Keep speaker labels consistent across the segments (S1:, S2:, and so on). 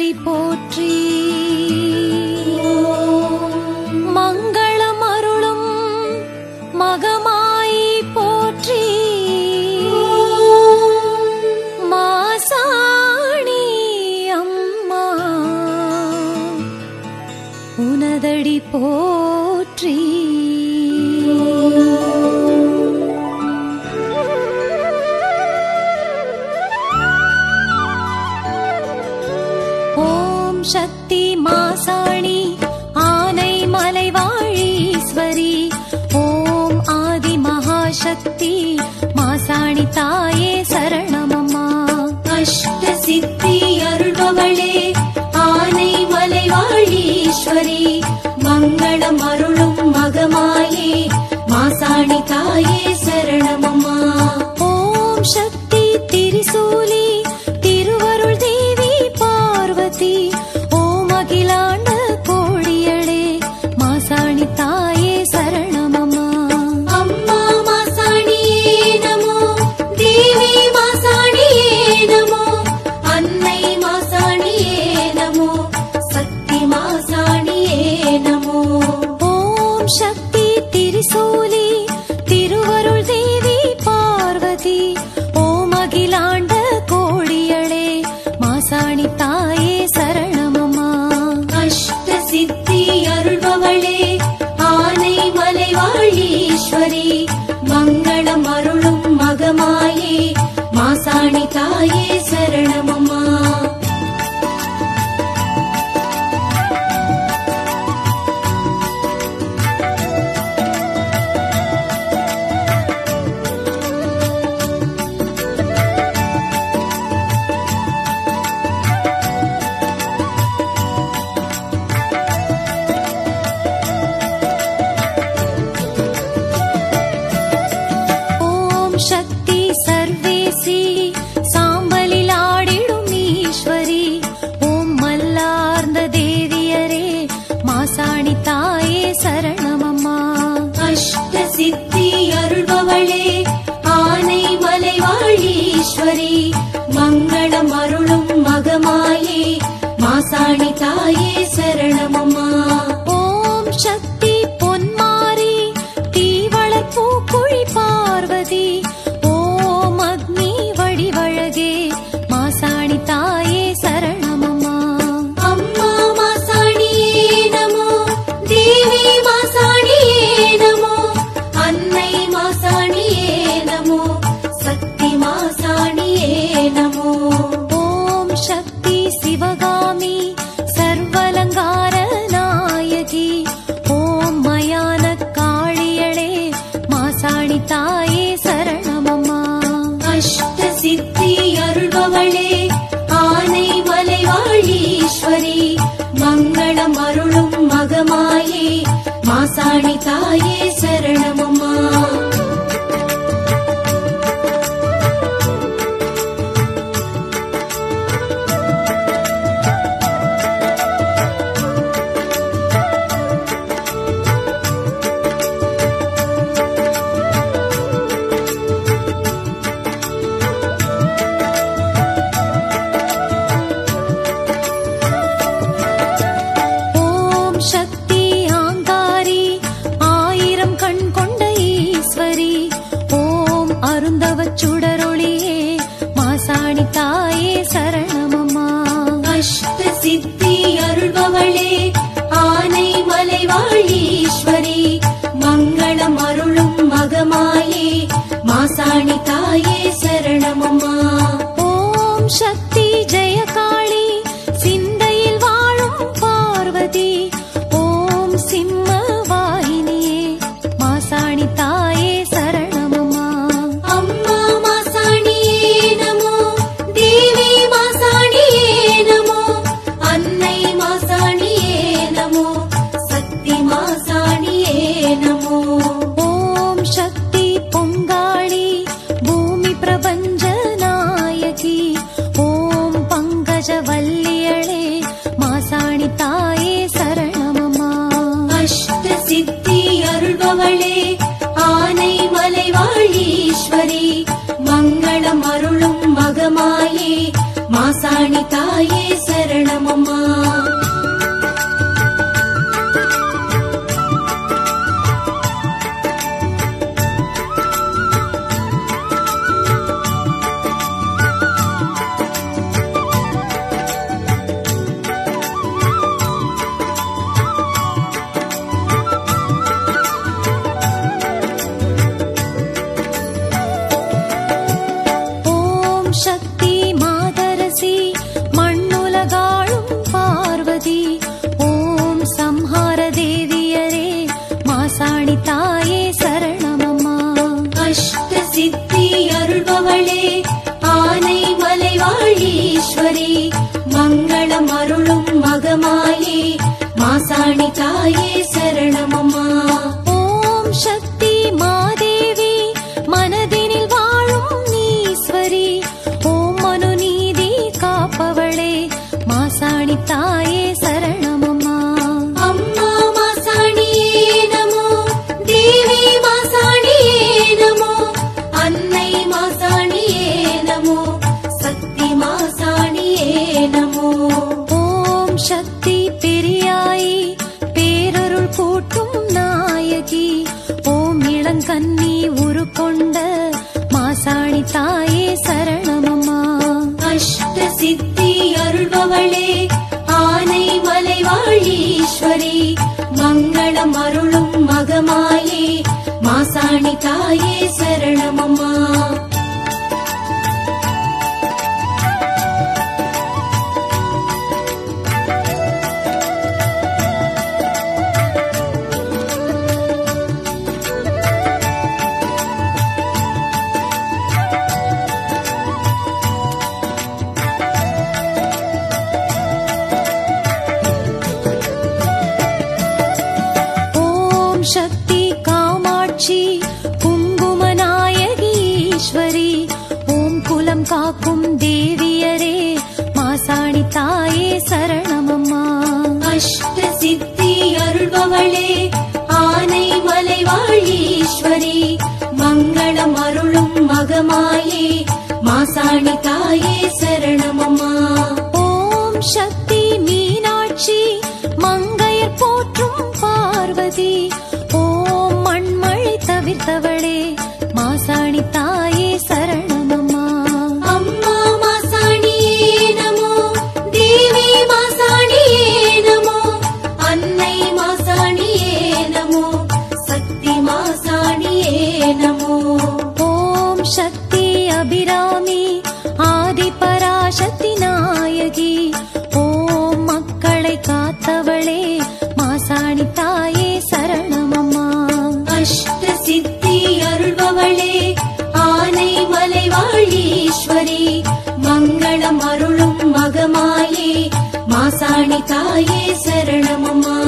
S1: உனதடி போற்றி மங்களம் அருளும் மகமாயி போற்றி மாசாணி அம்மா உனதடி போற்றி ஓம் சக்தி மாசாணி ஆனை மலை வாழீஸ்வரி ஓம் ஆதி மகாசக்தி மாசாணி தாயே சரணமம்மா
S2: அஷ்ட சித்தி அருள்பவளே ஆனை மலை வாழீஸ்வரி மங்களம் அருளும் மகமாயே மாசாணி தாயே சரணமம்மா
S1: ஓம் சக்தி திரிசூலி திருவருள் தேவி பார்வதி ஓம் அகிலாண்ட கோடியளே மாசாணி தாயே சரணமம்மா
S2: அம்மா மாசாணியே நமோ தேவி மாசாணியே நமோ அன்னை மாசாணியே நமோ சக்தி மாசாணியே நமோ
S1: ஓம் சக்தி திரிசூலி திருவருள் தேவி பார்வதி ஓம் அகிலாண்ட கோடியளே மாசாணி தாயே சரணமம்மா
S2: அஷ்ட சித்தி அருள்பவளே ஆனை மலை வாழீஸ்வரி மங்களம் அருளும் மகமாயே மாசாணி தாயே சரணமம்மா
S1: ஓம் சக்தி சர்வேசி சாம்பலில் ஆடிடும் ஈஸ்வரி ஓம் மல்லார்ந்த தேவியரே மாசாணி தாயே சரணமம்மா
S2: அஷ்ட சித்தி அருள்பவளே ஆனை மலை வாழீஸ்வரி மங்களம் அருளும் மகமாயே மாசாணி தாயே சரணமம்மா
S1: ஓம் சக்தி பொன்மாரி தீவளர் பூக்குழி பார்வதி ஓம் அக்னி வடிவழகே மாசாணி தாயே சரணமம்மா
S2: அம்மா மாசாணியே நமோ தேவி மாசாணியே நமோ அன்னை மாசாணியே நமோ சக்தி மாசாணியே நமோ
S1: ஓம் சக்தி சிவகாமி சர்வலங்கார நாயகி ஓம் மயான காளியளே மாசாணி தாயே சரணமம்மா
S2: அஷ்ட சித்தி அருள்பவளே ஆனை மலை வாழீஸ்வரி மங்களம் அருளும் மகமாயே மாசாணி தாயே சரணமம்மா
S1: ஓம் சக்தி ஆங்காரி ஆயிரம் கண் கொண்ட ஈஸ்வரி ஓம் அருந்தவச் சுடரொளியே மாசாணி தாயே சரணமம்மா
S2: அஷ்ட சித்தி அருள்பவளே ஆனை மலை வாழீஸ்வரி மங்களம் அருளும் மகமாயே மாசாணி தாயே சரணமம்மா
S1: ஓம் சக்தி ஜெயகாளி சிந்தையில் வாழும் பார்வதி ஓம் சிம்ம வாகினியே மாசாணி தாயே சரணமம்மா
S2: அம்மா மாசாணியே நமோ தேவி மாசாணியே நமோ அன்னை மாசாணியே நமோ சக்தி மாசாணியே நமோ
S1: ஓம் சக்தி பொங்காளி பூமி பிரபஞ்ச நாயகி ஓம் பங்கஜ வல்லியளே மாசாணி தாயே சரணமம்மா
S2: அஷ்ட சித்தி அருள்பவளே ஆனை மலை வாழீஸ்வரி மங்களம் அருளும் மகமாயே மாசாணி தாயே சரணமம்மா
S1: ஓம் சக்தி மாதரசி மண்ணுலகாளும் பார்வதி ஓம் சம்ஹார தேவியரே மாசாணி தாயே சரணமம்மா
S2: அஷ்ட சித்தி அருள்பவளே ஆனை மலைவாழீஸ்வரி மங்களம் அருளும் மகமாயே மாசாணி தாயே சரணமம்மா
S1: ஓம் சக்தி மாதேவி மனதினில் வாழும் நீஸ்வரி ஓம் மனுநீதி காப்பவளே மாசாணி தாயே சரணமம்மா
S2: அம்மா மாசாணியே நமோ தேவி மாசாணியே நமோ அன்னை மாசாணியே நமோ சக்தி மாசாணியே நமோ
S1: ஓம் சக்தி பெரியாயி பேரருள் கூட்டும் நாயகி ஓம் இளங்கன்னி உருக்கொண்ட மாசாணி தாயே சரணமம்மா
S2: அஷ்ட சித்தி அருள்பவளே ஆனை மலைவாழீஸ்வரி மங்களம் அருளும் மகமாயே மாசாணி தாயே சரணமம்மா
S1: ஓம் சக்தி காமாட்சி குங்குமநாயகி ஈஸ்வரி ஓம் குலம் காக்கும் தேவியரே மாசாணி தாயே சரணமம்மா
S2: அஷ்ட சித்தி அருள்பவளே ஆனை மலைவாழீஸ்வரி மங்களம் அருளும் மகமாயே மாசாணி தாயே சரணமம்மா
S1: ஓம் சக்தி மீனாட்சி மங்கையர் போற்றும் பார்வதி ஓம் மண்மழை தவிர்த்தவளே மாசாணி தாயே சரணமம்மா
S2: அம்மா மாசாணியே நமோ தேவி மாசாணியே நமோ அன்னை மாசாணியே நமோ சக்தி மாசாணியே நமோ
S1: ஓம் சக்தி அபிராமி ஆதி பராசக்தி நாயகி ஓம் மக்களை காத்தவளே மாசாணி தாயே சரணமம்மா
S2: அஷ்ட சித்தி அருள்பவளே ஆனை மலைவாழீஸ்வரி மங்களம் அருளும் மகமாயே மாசாணி தாயே சரணமம்மா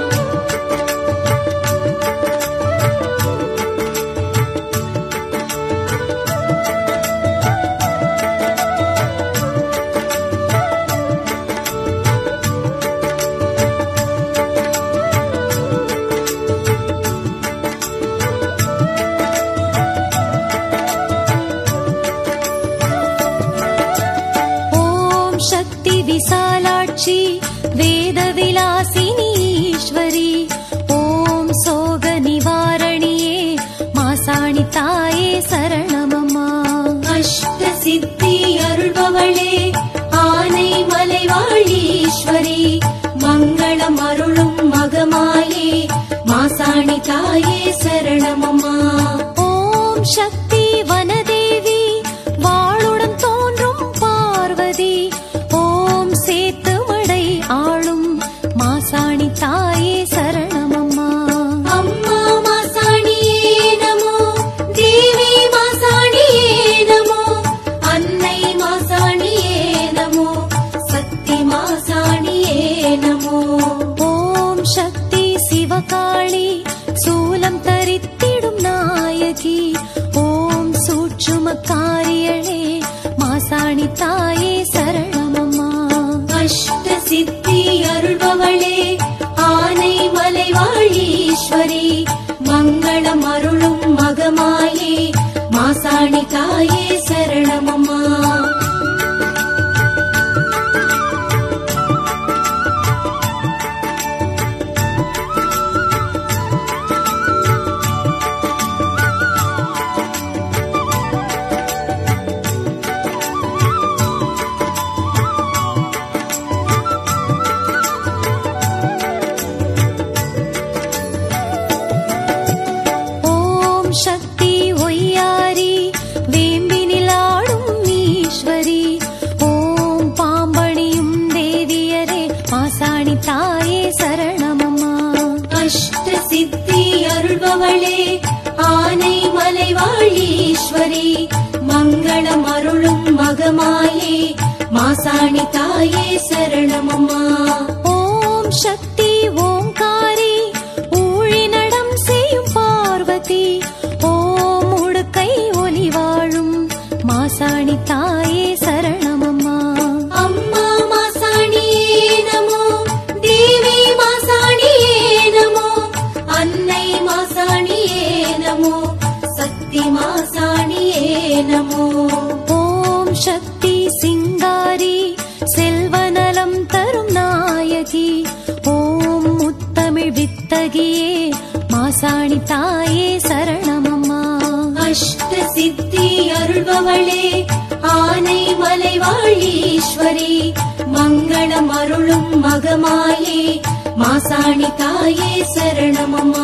S1: ஓம் சக்தி விசாலாட்சி வேத விலாசினி ஈஸ்வரி ஓம் சோக நிவாரணியே மாசாணி தாயே சரணமம்மா
S2: அஷ்ட சித்தி அருள்பவளே ஆனை மலைவாழீஸ்வரி மங்களம் அருளும் மகமாயே மாசாணி தாயே சரணமம்மா
S1: ஓம் சக்தி வனதேவி வாளுடன் தோன்றும் பார்வதி ஓம் சேத்துமடை ஆளும் மாசாணி தாயே சரணமம்மா
S2: அம்மா மாசாணியே நமோ தேவி மாசாணியே நமோ அன்னை மாசாணியே நமோ சக்தி மாசாணியே நமோ
S1: ஓம் சக்தி சிவகாளி சூலம் தரித்திடும் நாயகி ஓம் சூட்சுமக்காரியளே மாசாணி தாயே சரணமம்மா
S2: அஷ்ட சித்தி அருள்பவளே ஆனை மலைவாழீஸ்வரி மங்களம் அருளும் மகமாயே மாசாணி தாயே சரணமம்மா மகமாயே மாசாணி தாயே சரணமம்மா
S1: ஓம் சக்தி ஓங்காரி ஊழி நடம் செய்யும் பார்வதி ஓம் உடுக்கை ஒலி வாழும் மாசாணி தாயே சரணமம்மா
S2: அம்மா மாசாணியே நமோ தேவி மாசாணியே நமோ அன்னை மாசாணியே நமோ சக்தி மாசாணியே நமோ
S1: ஓம் சக்தி சிங்காரி செல்வநலம் தரும் நாயகி ஓம் முத்தமிழ் வித்தகியே மாசாணி தாயே சரணமம்மா
S2: அஷ்ட சித்தி அருள்பவளே ஆனை மலைவாழீஸ்வரி மங்களம் அருளும் மகமாயே மாசாணி தாயே சரணமம்மா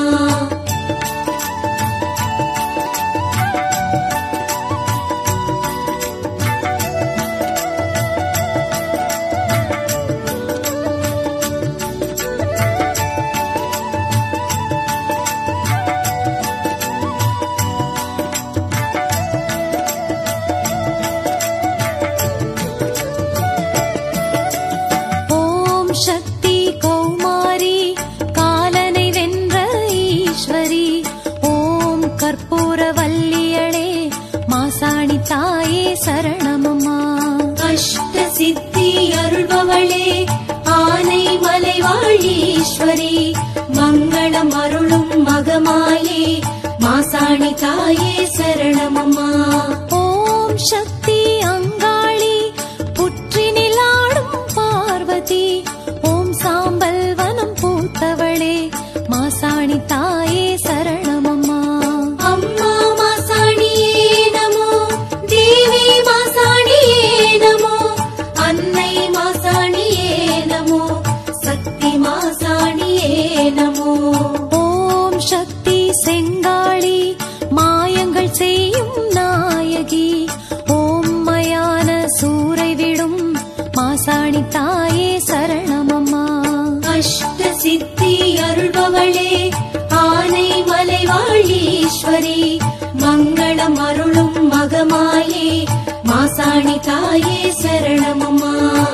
S1: ஓம் சக்தி கௌமாரி காலனை வென்ற ஈஸ்வரி ஓம் கற்பூர வல்லியளே மாசாணி தாயே சரணமம்மா
S2: அஷ்ட சித்தி அருள்பவளே ஆனை மலைவாழீஸ்வரி மங்களம் அருளும் மகமாயே மாசாணி தாயே சரணமம்மா
S1: ஓம் சக்தி அங்காளி புற்றினிலாடும் பார்வதி ஓம் சாம்பல் வனம் பூத்தவளே மாசாணி தாயே சரணமம்மா
S2: அம்மா மாசாணியே நமோ தேவி மாசாணியே நமோ அன்னை மாசாணியே நமோ சக்தி மாசாணியே நமோ
S1: ஓம் சக்தி செங்காளி மாயங்கள் செய்யும் நாயகி ஓம் மயான சூரை விடும் மாசாணி தாயே சரணமம்மா
S2: அஷ்ட சித்தி அருள்பவளே ஆனை மலைவாழீஸ்வரி மங்களம் அருளும் மகமாயே மாசாணி தாயே சரணமம்மா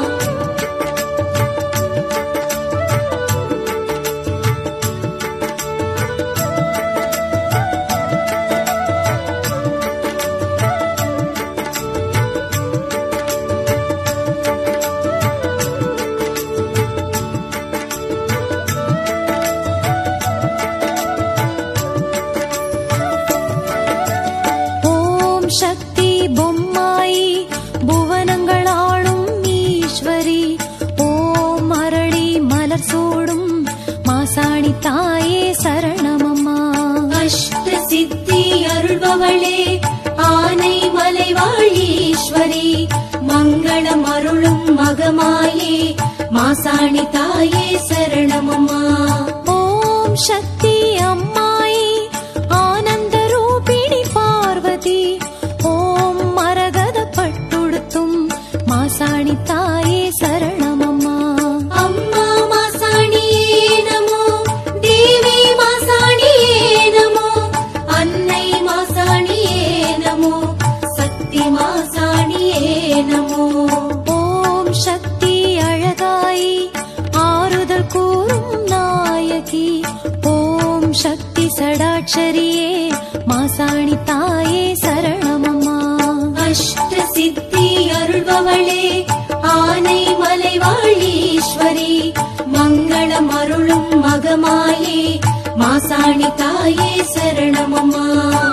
S1: ஓம் சக்தி பொம்மாயி புவனங்களாளும் ஈஸ்வரி ஓம் அரளி மலர் சூடும் மாசாணி தாயே சரணமம்மா
S2: அஷ்ட சித்தி அருள்பவளே ஆனை மலைவாழீஸ்வரி மங்களம் அருளும் மகமாயே மாசாணி தாயே சரணமம்மா
S1: ஓம் சக்தி அம்மாயி ஆனந்த ரூபிணி பார்வதி ஓம் மரகத பட்டுடுத்தும் மாசாணி தாயே சரணமம்மா
S2: அம்மா மாசாணியே நமோ தேவி மாசாணியே நமோ அன்னை மாசாணியே நமோ சக்தி மாசாணியே நமோ
S1: ஓம் சக்தி அழகாயி ஆறுதல் கூறும் நாயகி ஓம் சக்தி சடாட்சரியே மாசாணி தாயே சரணமம்மா
S2: அஷ்ட சித்தி அருள்பவளே ஆனை மலைவாழீஸ்வரி மங்களம் அருளும் மகமாயே மாசாணி தாயே சரணமம்மா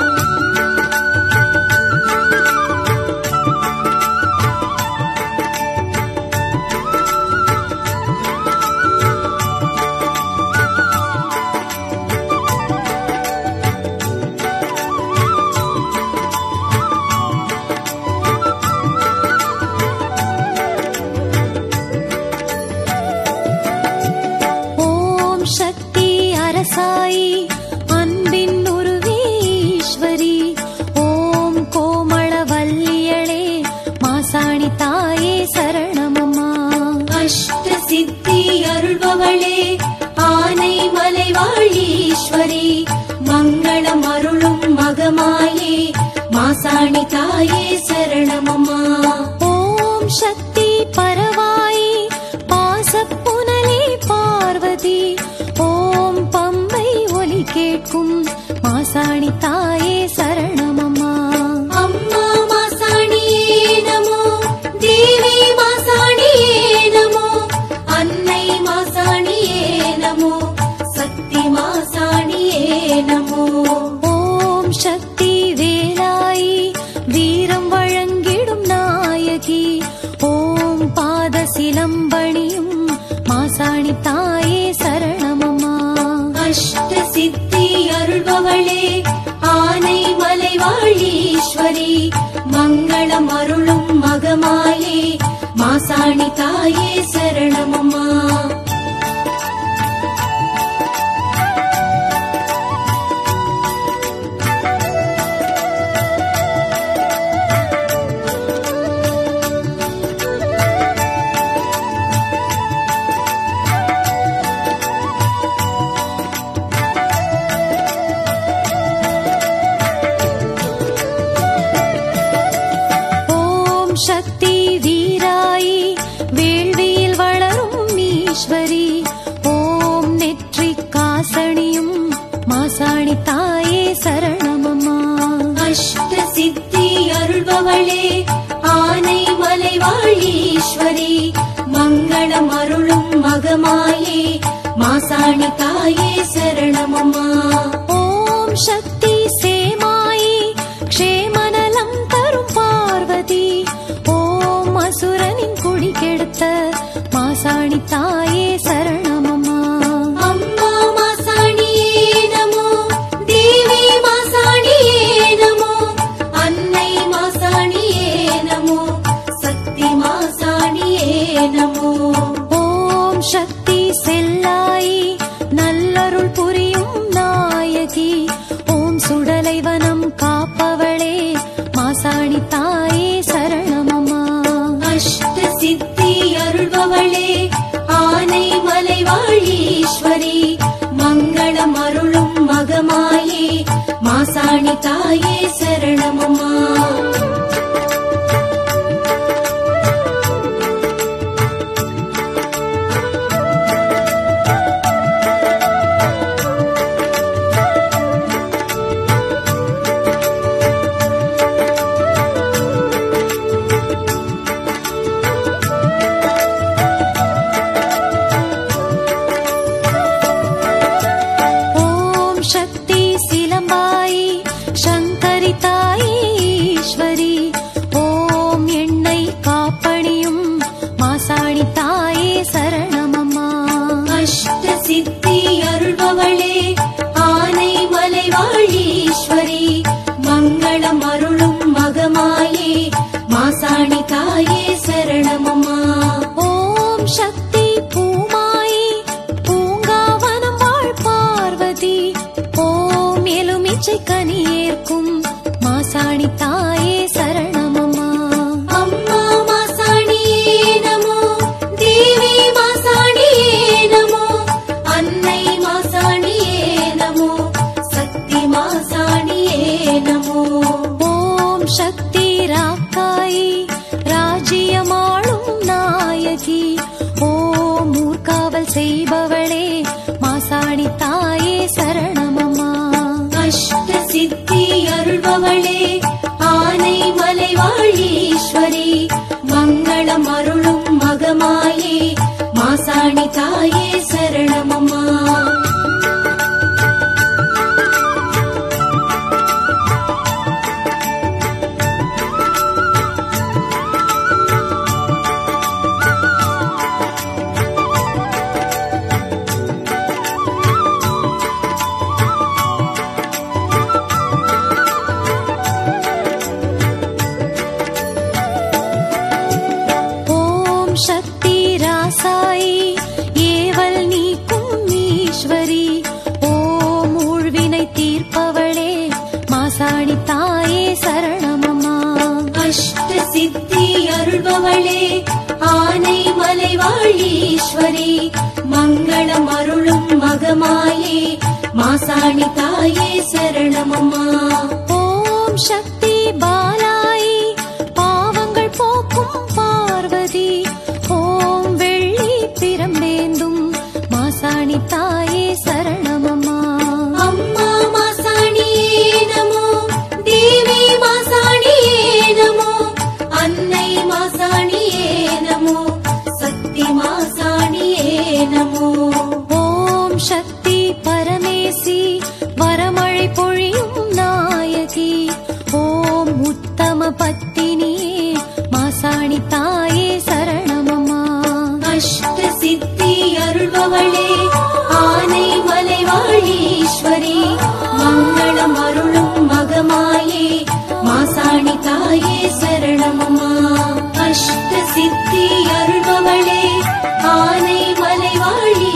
S1: ஓம் சக்தி அரசாயி அன்பின் உருவே ஈஸ்வரி ஓம் கோமள வல்லியளே மாசாணி தாயே சரணமம்மா
S2: அஷ்ட சித்தி அருள்பவளே ஆனை மலைவாழீஸ்வரி மங்களம் அருளும் மகமாயே மாசாணி தாயே சரணமம்மா
S1: நாயகி ஓம் பாத சிலம்பணியும் மாசாணி தாயே சரணமம்மா
S2: அஷ்ட சித்தி அருள்பவளே ஆனை மலைவாழீஸ்வரி மங்களம் அருளும் மகமாயே மாசாணி தாயே சரணமம்மா
S1: ஓம் சக்தி வீராயி வேள்வியில் வளரும் ஈஸ்வரி ஓம் நெற்றி காசணியும் மாசாணி தாயே சரணமம்மா
S2: அஷ்ட சித்தி அருள்பவளே ஆனை மலைவாழீஸ்வரி மங்களம் அருளும் மகமாயே மாசாணி தாயே சரணமம்மா
S1: ஓம் சக்தி சேமாயி க்ஷேமநலம் தரும் பார்வதி ஓம் அசுரனின் குடி கெடுத்த மாசாணி தாயே சரணமம்மா
S2: அம்மா மாசாணியே நமோ தேவி மாசாணியே நமோ அன்னை மாசாணியே நமோ சக்தி மாசாணியே நமோ
S1: ஓம் சக்தி செல்லாயி நல்லருள் புரியும் நாயகி ஓம் சுடலைவனம் காப்பவளே மாசாணி தாயே சரணமம்மா
S2: அஷ்ட சித்தி அருள்பவளே ஆனை மலைவாழீஸ்வரி மங்களம் அருளும் மகமாயே மாசாணி தாயே சரணமம்மா
S1: ஓம் சக்தி சிலம்பாயி சங்கரி தாயே ஈஸ்வரி ஓம் எண்ணெய் காப்பணியும் மாசாணி தாயே சரணமம்மா
S2: அஷ்ட சித்தி அருள்பவளே ஆனை மலைவாழீஸ்வரி மங்களம் அருளும் மகமாயே மாசாணி தாயே சரணமம்மா
S1: ஓம் சக்தி பூமாயி பூங்காவனம் வாழ் பார்வதி ஓம் எலுமிச்சை கனியேற்கும் மாசாணி தாயே சரணமம்மா
S2: அம்மா மாசாணியே நமோ தேவி மாசாணியே நமோ அன்னை மாசாணியே நமோ சக்தி மாசாணியே நமோ
S1: ஓம் சக்தி ராக்காயி ராஜ்யமாளும் நாயகி ஓம் ஊர்காவல் செய்பவளே மாசாணி தாயே சரணமம்மா
S2: அஷ்ட சித்தி அருள்பவளே ஆனை மலைவாழீஸ்வரி மங்களம் அருளும் மகமாயே மாசாணி தாயே சரணமம்மா
S1: ஓம் சக்தி ராசாயி ஏவல் நீக்கும் ஈஸ்வரி ஓம் ஊழ்வினை தீர்ப்பவளே மாசாணி தாயே சரணமம்மா
S2: அஷ்ட சித்தி அருள்பவளே ஆனை மலைவாழீஸ்வரி மங்களம் அருளும் மகமாயே மாசாணி தாயே சரணமம்மா
S1: ஓம் சக்தி பாலாயி பாவங்கள் போக்கும் பார்வதி ஓம் வெள்ளி பிரம்பேந்தும் மாசாணி தாயே சரணமம்மா
S2: அம்மா மாசாணியே நமோ தேவி மாசாணியே நமோ அன்னை மாசாணியே நமோ சக்தி மாசாணியே நமோ
S1: ஓம் சக்தி பரமேசி வரமழை பொழியும் நாயகி ஓம் உத்தம பத்தினியே மாசாணி தாயே சரணமம்மா
S2: அஷ்ட சித்தி அருள்பவளே ஆனை மலைவாழீஸ்வரி மங்களம் அருளும் மகமாயே மாசாணி தாயே சரணமம்மா அஷ்ட சித்தி அருள்பவளே ஆனை மலைவாழி